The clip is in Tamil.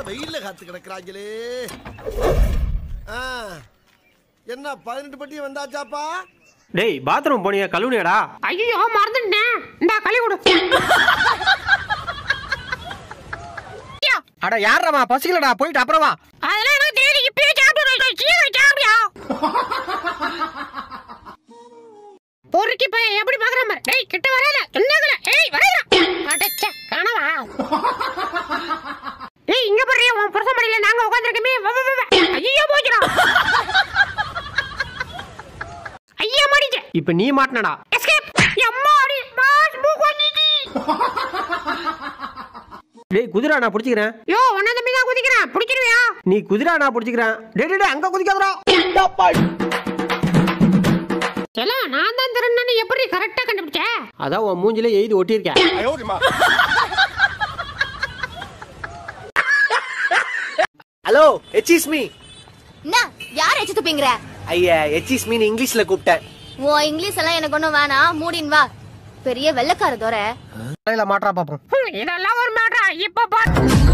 வெயில்ல காத்து கிடக்குறாங்களே ஆ, என்ன பதினெட்டு பட்டி வந்தாச்சாப்பா டேய் பாத்ரூம் போனியா கழுவுனியாடா ஐயோ மறந்துட்டேன் இந்த களி கொடு ஐயா, அட யாரமா பசிக்கலடா போயிட்டு அப்புறமா அதெல்லாம் எனக்கு தெரியாது இப்பயே சாப்பிட்டு சீக்கிரம் சாப்பிடியா பொறுக்கி பையன் எப்படி பாக்குற மாதிரி டேய் கிட்ட வராத சொன்னாங்கல ஏய் வரையா அடச்ச கனவா ஏய் இங்க பாரு உன் புருஷன் மடியில நாங்க உட்கார்ந்திருக்கமே ஐயோ போச்சுடா ஐயா மாடிச்சே இப்ப நீ மாட்டினடா எஸ்கேப் அம்மா அடி பாஸ் மூக்கு வந்துச்சு டேய் குதிரா நான் பிடிச்சிக்கிறேன் யோ ஒன்னா தம்பி தான் குதிக்கிறேன் பிடிச்சிருவியா நீ குதிரா நான் பிடிச்சிக்கிறேன் டேய் டேய், டேய் அங்க குதிக்காதடா எல்லாம் நான் தான் திருநன்னு எப்படி கரெக்டா கண்டுபிடிச்ச அதான் உன் மூஞ்சில எழுதி ஒட்டியிருக்கேன் ஹலோ எச்சிஸ் மீ என்ன யார் எச்சு துப்பிங்கிற ஐயா எச்சிஸ் மீன் இங்கிலீஷ்ல கூப்பிட்டேன் உன் இங்கிலீஷ் எல்லாம் எனக்கு ஒண்ணும் வேணாம் மூடின் வா பெரிய வெள்ளக்கார தோற தலையில மாட்டா பாப்போம் இதெல்லாம் ஒரு மேட்ரா இப்ப பாரு